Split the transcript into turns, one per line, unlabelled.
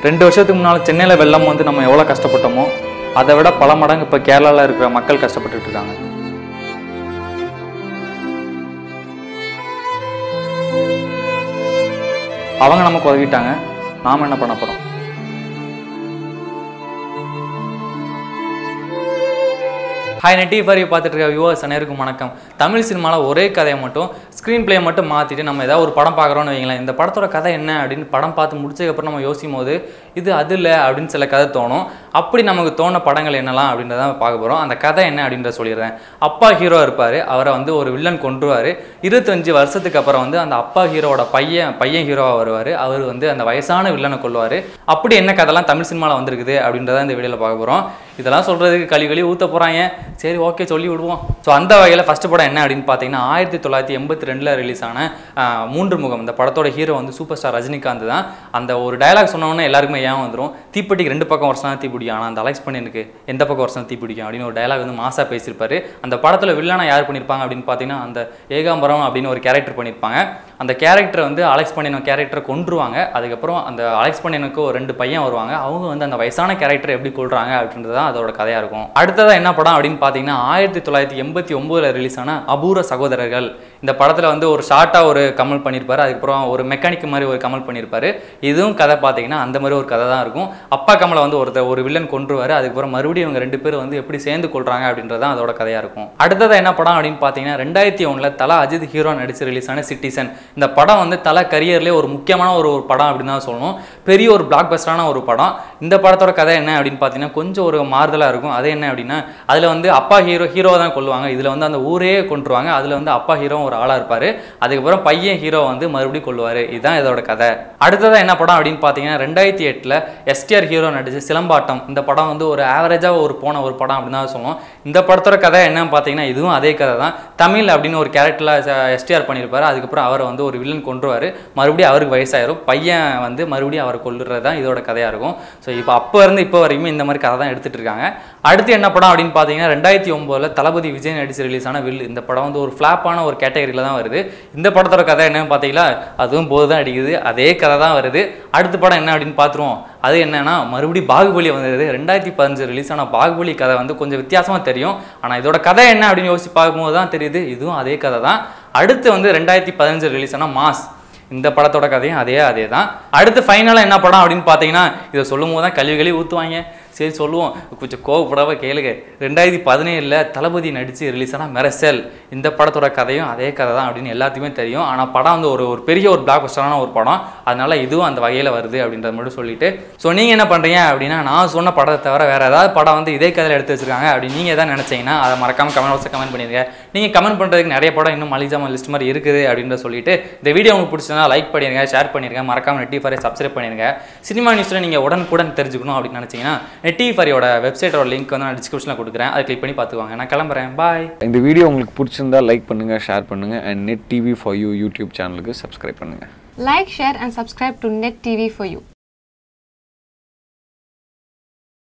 ரெண்டு வருஷத்துக்கு முன்னால் சென்னையில் வெள்ளம் வந்து நம்ம எவ்வளோ கஷ்டப்பட்டோமோ அதை விட பல மடங்கு இப்போ கேரளாவில் இருக்கிற மக்கள் கஷ்டப்பட்டுட்டு இருக்காங்க அவங்க நமக்கு உதவிட்டாங்க நாம் என்ன பண்ண போகிறோம் ஹாய் நெட்டி ஃபாரி பார்த்துட்டு இருக்க வியூவர்ஸ் அனைவருக்கும் வணக்கம் தமிழ் சினிமாவில் ஒரே கதையை மட்டும் ஸ்க்ரீன் ப்ளே மட்டும் மாற்றிட்டு நம்ம ஏதாவது ஒரு படம் பார்க்குறோன்னு வைங்களேன் இந்த படத்தோட கதை என்ன அப்படின்னு படம் பார்த்து முடிச்சதுக்கப்புறம் நம்ம யோசிக்கும் போது இது அது இல்லை அப்படின்னு சில கதை தோணும் அப்படி நமக்கு தோண படங்கள் என்னலாம் அப்படின்றத பார்க்க போகிறோம் அந்த கதை என்ன அப்படின்றத சொல்லிடுறேன் அப்பா ஹீரோ இருப்பார் அவரை வந்து ஒரு வில்லன் கொன்றுவார் இருபத்தஞ்சு வருஷத்துக்கு அப்புறம் வந்து அந்த அப்பா ஹீரோவோட பையன் பையன் ஹீரோவாக வருவார் அவர் வந்து அந்த வயசான வில்லனை கொல்லுவார் அப்படி என்ன கதைலாம் தமிழ் சினிமாவில் வந்திருக்குது அப்படின்றத இந்த வீடியோவில் பார்க்க போகிறோம் இதெல்லாம் சொல்கிறதுக்கு கழி கழி ஊற்ற போகிறாங்க சரி ஓகே சொல்லி விடுவோம் ஸோ அந்த வகையில் ஃபஸ்ட்டு படம் என்ன அப்படின்னு பார்த்தீங்கன்னா ஆயிரத்தி தொள்ளாயிரத்தி எண்பத்தி ரெண்டில் ரிலீஸ் ஆன ஆஹ், மூன்று முகம் இந்த படத்தோட ஹீரோ வந்து சூப்பர் ஸ்டார் ரஜினிகாந்த் தான் அந்த ஒரு டயலாக் சொன்னோன்னே எல்லாருக்குமே ஏன் வந்துடும் தீப்பெட்டிக்கு ரெண்டு பக்கம் வருஷம் தான் தீப்பிடிக்கும் ஆனால் அந்த அலெக்ஸ் பண்ணிருக்கு எந்த பக்கம் வருஷம் தீப்பிடிக்கும் அப்படின்னு ஒரு டயலாக் வந்து மாசா பேசியிருப்பாரு அந்த படத்தில் வில்லனா யார் பண்ணியிருப்பாங்க அப்படின்னு பார்த்தீங்கன்னா அந்த ஏகாம்பரம் அப்படின்னு ஒரு கேரக்டர் பண்ணியிருப்பாங்க அந்த கேரக்டரை வந்து அலெக்ஸ் பண்ணின கேரக்டரை கொன்றுவாங்க அதுக்கப்புறம் அந்த அலெக்ஸ் பண்ணினுக்கு ஒரு ரெண்டு பையன் வருவாங்க அவங்க வந்து அந்த வயசான கேரக்டரை எப்படி கொள்றாங்க அப்படின்றது தான் அதோட கதையாக இருக்கும் அடுத்ததாக என்ன படம் அப்படின்னு பார்த்தீங்கன்னா ஆயிரத்தி தொள்ளாயிரத்தி எண்பத்தி ஒம்போதில் ரிலீஸ் ஆன அபூர்வ சகோதரர்கள் இந்த படத்தில் வந்து ஒரு ஷார்ட்டாக ஒரு கமல் பண்ணியிருப்பாரு அதுக்கப்புறம் ஒரு மெக்கானிக் மாதிரி ஒரு கமல் பண்ணியிருப்பாரு இதுவும் கதை பார்த்தீங்கன்னா அந்த மாதிரி ஒரு கதை தான் இருக்கும் அப்பா கமலை வந்து ஒருத்தர் ஒரு வில்லன் கொன்றுவார் அதுக்கப்புறம் மறுபடியும் இவங்க ரெண்டு பேரும் வந்து எப்படி சேர்ந்து கொள்றாங்க அப்படின்றது தான் அதோட கதையாக இருக்கும் அடுத்தது என்ன படம் அப்படின்னு பார்த்தீங்கன்னா ரெண்டாயிரத்தி ஒன்றில் தலா அஜித் ஹீரோ நடிச்சு ரிலீஸ் ஆன சிட்டிசன் இந்த படம் வந்து தலை கரியர்லேயே ஒரு முக்கியமான ஒரு ஒரு படம் அப்படின்னு தான் சொல்லணும் பெரிய ஒரு பிளாக் பஸ்டரான ஒரு படம் இந்த படத்தோட கதை என்ன அப்படின்னு பார்த்தீங்கன்னா கொஞ்சம் ஒரு மாறுதலாக இருக்கும் அது என்ன அப்படின்னா அதில் வந்து அப்பா ஹீரோ ஹீரோவை தான் கொல்லுவாங்க இதில் வந்து அந்த ஊரே கொண்டுருவாங்க அதில் வந்து அப்பா ஹீரோ ஒரு ஆளாக இருப்பார் அதுக்கப்புறம் பையன் ஹீரோ வந்து மறுபடியும் கொல்லுவார் இதுதான் இதோட கதை அடுத்ததாக என்ன படம் அப்படின்னு பார்த்தீங்கன்னா ரெண்டாயிரத்தி எட்டில் எஸ்டிஆர் ஹீரோ நடிச்சு சிலம்பாட்டம் இந்த படம் வந்து ஒரு ஆவரேஜாக ஒரு போன ஒரு படம் அப்படின்னு தான் சொல்லுவோம் இந்த படத்தோட கதை என்னன்னு பார்த்தீங்கன்னா இதுவும் அதே கதை தான் தமிழ் அப்படின்னு ஒரு கேரக்டரில் எஸ்டிஆர் பண்ணியிருப்பாரு அதுக்கப்புறம் அவரை வந்து ஒரு வில்லன் கொன்றுவார் மறுபடியும் அவருக்கு வயசாயிரும் பையன் வந்து மறுபடியும் அவரை கொல்லுறது தான் இதோட கதையாக இருக்கும் ஸோ இப்போ அப்போ இருந்து இப்போ வரைக்குமே இந்த மாதிரி கதை தான் எடுத்துட்டு இருக்காங்க அடுத்து என்ன படம் அப்படின்னு பார்த்தீங்கன்னா ரெண்டாயிரத்தி ஒம்போதில் தளபதி விஜய் நடிச்சு ரிலீஸ் ஆன வில் இந்த படம் வந்து ஒரு ஃப்ளாப்பான ஒரு கேட்டகரியில் தான் வருது இந்த படத்தோட கதை என்னன்னு பார்த்தீங்களா அதுவும் போது தான் அடிக்குது அதே கதை தான் வருது அடுத்த படம் என்ன அப்படின்னு பார்த்துருவோம் அது என்னன்னா மறுபடியும் பாகுபலி வந்தது ரெண்டாயிரத்தி பதினஞ்சு ரிலீஸ் ஆன பாகுபலி கதை வந்து கொஞ்சம் வித்தியாசமாக தெரியும் ஆனால் இதோட கதை என்ன அப்படின்னு யோசிச்சு பார்க்கும்போது தான் தெரியுது இதுவும் அதே கதை தான் அடுத்து வந்து ரெண்டாயிரத்தி பதினஞ்சு ரிலீஸ் ஆன மாஸ் இந்த படத்தோட கதையும் அதே அதே தான் அடுத்து ஃபைனலாக என்ன படம் அப்படின்னு பார்த்தீங்கன்னா இதை சொல்லும் போது தான் கழுவி கழுவி ஊற்றுவாங்க சரி சொல்லுவோம் கொஞ்சம் கோவப்படாம கேளுங்க ரெண்டாயிரத்தி பதினேழில் தளபதி நடித்து ரிலீஸ் ஆன மெரசல் இந்த படத்தோட கதையும் அதே கதை தான் அப்படின்னு எல்லாத்துக்குமே தெரியும் ஆனால் படம் வந்து ஒரு ஒரு பெரிய ஒரு பிளாக் பஸ்டரான ஒரு படம் அதனால இதுவும் அந்த வகையில் வருது அப்படின்றத மட்டும் சொல்லிட்டு ஸோ நீங்கள் என்ன பண்ணுறீங்க அப்படின்னா நான் சொன்ன படத்தை தவிர வேறு ஏதாவது படம் வந்து இதே கதையில் எடுத்து வச்சிருக்காங்க அப்படின்னு நீங்கள் எதாவது நினச்சிங்கன்னா அதை மறக்காம கமெண்ட் பாக்ஸில் கமெண்ட் பண்ணிடுங்க நீங்கள் கமெண்ட் பண்ணுறதுக்கு நிறைய படம் இன்னும் மலிஜாமல் லிஸ்ட் மாதிரி இருக்குது அப்படின்றத சொல்லிட்டு இந்த வீடியோ உங்களுக்கு பிடிச்சதுனா லைக் பண்ணிடுங்க ஷேர் பண்ணிடுங்க மறக்காம நெட்டி ஃபாரை சப்ஸ்கிரைப் பண்ணிடுங்க சினிமா நியூஸில் நீங்கள் உடனுக்குடன் தெரிஞ்சுக்கணும் அப்படின்னு நினச்சிங்கன்னா நெட்டி ஃபாரியோட வெப்சைட்டோட லிங்க் வந்து நான் டிஸ்கிரிப்ஷனில் கொடுக்குறேன் அதை கிளிக் பண்ணி பார்த்துக்குவாங்க நான் கிளம்புறேன் பாய்
இந்த வீடியோ உங்களுக்கு பிடிச்சிருந்தா லைக் பண்ணுங்கள் ஷேர் பண்ணுங்கள் and net TV for you YouTube சேனலுக்கு சப்ஸ்கிரைப் பண்ணுங்கள்
Like, share, and subscribe to Net TV for you.